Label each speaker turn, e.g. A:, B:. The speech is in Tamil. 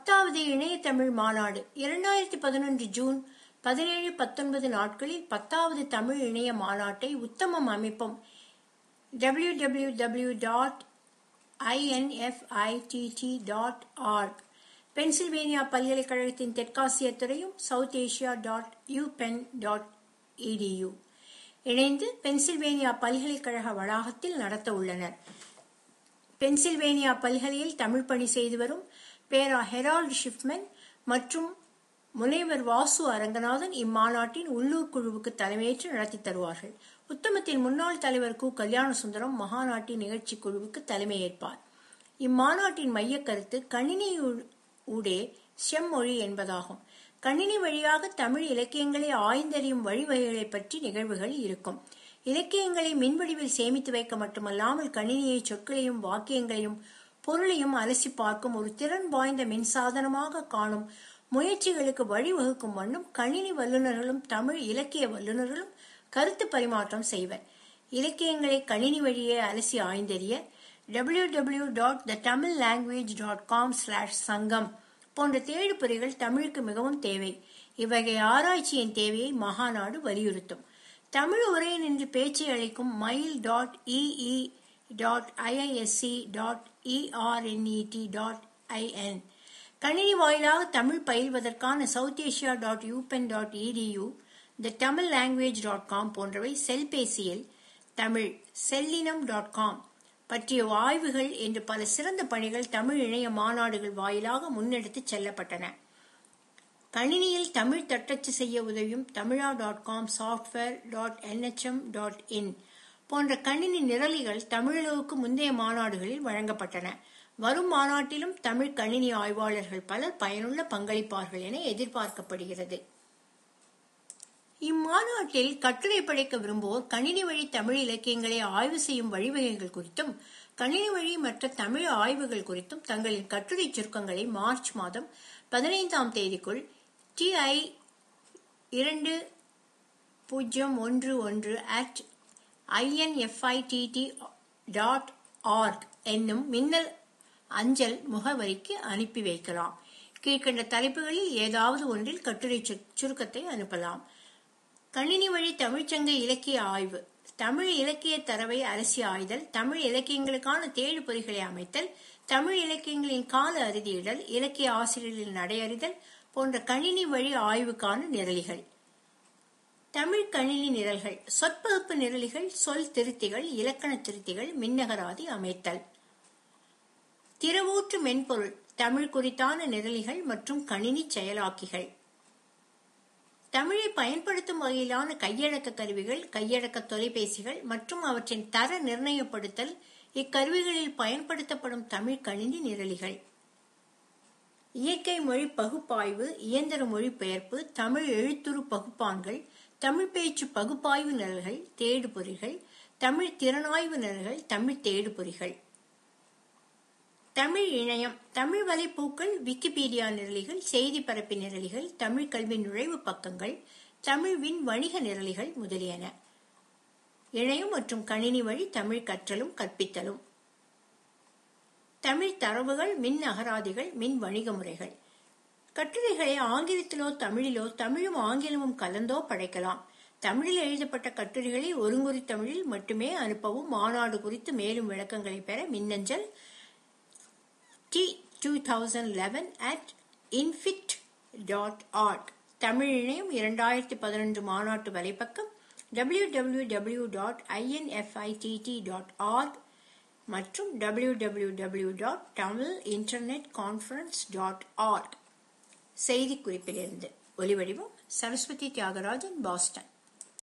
A: பத்தாவது இணைய தமிழ் மாநாடு இரண்டாயிரத்தி பதினொன்று ஜூன் பதினேழு பத்தொன்பது நாட்களில் பத்தாவது தமிழ் இணைய மாநாட்டை உத்தமம் அமைப்பும் W W W dot INFITT dot org Pennsylvania பல்கலைக்கழகத்தின் தெற்காசிய துறையும் south Asia dot U Penn dot E D U இணைந்து பென்சில்வேனியா பல்கலைக்கழக வளாகத்தில் நடத்த உள்ளனர் பென்சில்வேனியா பல்கலையில் தமிழ் பணி செய்து வரும் பேரா ஹெரால்டு ஷிப்மன் மற்றும் முனைவர் வாசு அரங்கநாதன் இம்மாநாட்டின் உள்ளூர் குழுவுக்கு தலைமையேற்று நடத்தி தருவார்கள் உத்தமத்தின் முன்னாள் தலைவர் கு கல்யாண சுந்தரம் மகாநாட்டின் நிகழ்ச்சி குழுவுக்கு தலைமையேற்பார் இம்மாநாட்டின் மைய கருத்து கணினி ஊடே செம்மொழி என்பதாகும் கணினி வழியாக தமிழ் இலக்கியங்களை ஆய்ந்தறியும் வழிவகைகளை பற்றி நிகழ்வுகள் இருக்கும் இலக்கியங்களை மின்வடிவில் சேமித்து வைக்க மட்டுமல்லாமல் கணினியை சொற்களையும் வாக்கியங்களையும் பொருளையும் அலசி பார்க்கும் ஒரு திறன் வாய்ந்த மின்சாதனமாக காணும் முயற்சிகளுக்கு வழிவகுக்கும் வண்ணம் கணினி வல்லுநர்களும் தமிழ் இலக்கிய வல்லுநர்களும் கருத்து பரிமாற்றம் செய்வர் இலக்கியங்களை கணினி வழியே அலசி ஆய்ந்தறிய W W dot the Tamil language dot com slash Sangam போன்ற தேடுபொறிகள் தமிழுக்கு மிகவும் தேவை இவ்வகை ஆராய்ச்சியின் தேவையை மகாநாடு வலியுறுத்தும் தமிழ் உரை நின்று பேச்சை அளிக்கும் Mayil dot E E dot IISc dot ERNET dot I N கணினி வாயிலாக தமிழ் பயில்வதற்கான south Asia dot U Penn dot E D U the Tamil language dot com போன்றவை செல்பேசியில் தமிழ் செல்லினம் டாட் காம் பற்றிய ஆய்வுகள் என்று பல சிறந்த பணிகள் தமிழ் இணைய மாநாடுகள் வாயிலாக முன்னெடுத்து செல்லப்பட்டன கணினியில் தமிழ் தட்டச்சு செய்ய உதவியும் Tamizha dot com software dot NHM dot in போன்ற கணினி நிரலிகள் தமிழர்களுக்கு முந்தைய மாநாடுகளில் வழங்கப்பட்டன வரும் மாநாட்டிலும் தமிழ் கணினி ஆய்வாளர்கள் பலர் பயனுள்ள பங்களிப்பார்கள் என எதிர்பார்க்கப்படுகிறது இம்மாநாட்டில் கட்டுரை படைக்க விரும்புவோர் கணினி வழி தமிழ் இலக்கியங்களை ஆய்வு செய்யும் வழிவகைகள் குறித்தும் கணினி வழி மற்ற தமிழ் ஆய்வுகள் குறித்தும் தங்களின் கட்டுரை சுருக்கங்களை மார்ச் மாதம் பதினைந்தாம் தேதிக்குள் டிஐ இரண்டு பூஜ்ஜியம் ஒன்று ஒன்று அட் ஐஎன்எஃப்ஐடிடி டாட் ஆர்க் என்னும் மின்னல் அஞ்சல் முகவரிக்கு அனுப்பி வைக்கலாம் கீழ்கண்ட தலைப்புகளில் ஏதாவது ஒன்றில் கட்டுரை சுருக்கத்தை அனுப்பலாம் கணினி வழி தமிழ்ச்சங்க இலக்கிய ஆய்வு தமிழ் இலக்கிய தரவை அரசி ஆய்தல் தமிழ் இலக்கியங்களுக்கான தேடு பொறிகளை அமைத்தல் தமிழ் இலக்கியங்களின் கால அறுதியிடல் இலக்கிய ஆசிரியர்களின் நடையறிதல் போன்ற கணினி வழி ஆய்வுக்கான நிரலிகள் தமிழ் கணினி நிரல்கள் சொற்பகுப்பு நிரலிகள் சொல் திருத்திகள் இலக்கண திருத்திகள் மின்னகராதி அமைத்தல் திறவூற்று மென்பொருள் தமிழ் குறித்தான நிரலிகள் மற்றும் கணினி செயலாக்கிகள் தமிழை பயன்படுத்தும் வகையிலான கையடக்க கருவிகள் கையடக்க தொலைபேசிகள் மற்றும் அவற்றின் தர நிர்ணயப்படுத்தல் இக்கருவிகளில் பயன்படுத்தப்படும் தமிழ் கணினி நிரலிகள் இயற்கை மொழி பகுப்பாய்வு இயந்திர மொழி பெயர்ப்பு தமிழ் எழுத்துரு பகுப்பான்கள் தமிழ் பேச்சு பகுப்பாய்வு நிரல்கள் தேடுபொறிகள் தமிழ் திறனாய்வு நிரல்கள் தமிழ் தேடுபொறிகள் தமிழ் இணையம் தமிழ் வலைப்பூக்கள் விக்கிபீடியா நிரலிகள் செய்தி பரப்பி நிரலிகள் தமிழ் கல்வி நுழைவு பக்கங்கள் தமிழ் வின் வணிக நிரலிகள் முதலியன இணையம் மற்றும் கணினி வழி தமிழ் கற்றலும் கற்பித்தலும் தமிழ் தரவுகள் மின் அகராதிகள் மின் வணிக முறைகள் கட்டுரைகளை ஆங்கிலத்திலோ தமிழிலோ தமிழும் ஆங்கிலமும் கலந்தோ படைக்கலாம் தமிழில் எழுதப்பட்ட கட்டுரைகளை ஒருங்குறி தமிழில் மட்டுமே அனுப்பவும் மாநாடு குறித்து மேலும் விளக்கங்களை பெற மின்னஞ்சல் T two thousand eleven at INFITT dot org Tamil இணையம் இரண்டாயிரத்தி பதினொன்று மாநாட்டு வலைப்பக்கம் W W W dot INFITT dot org மற்றும் W W W dot Tamil internet conference dot org செய்திக்குறிப்பிலிருந்து ஒலிவடிவம் சரஸ்வதி தியாகராஜன் பாஸ்டன்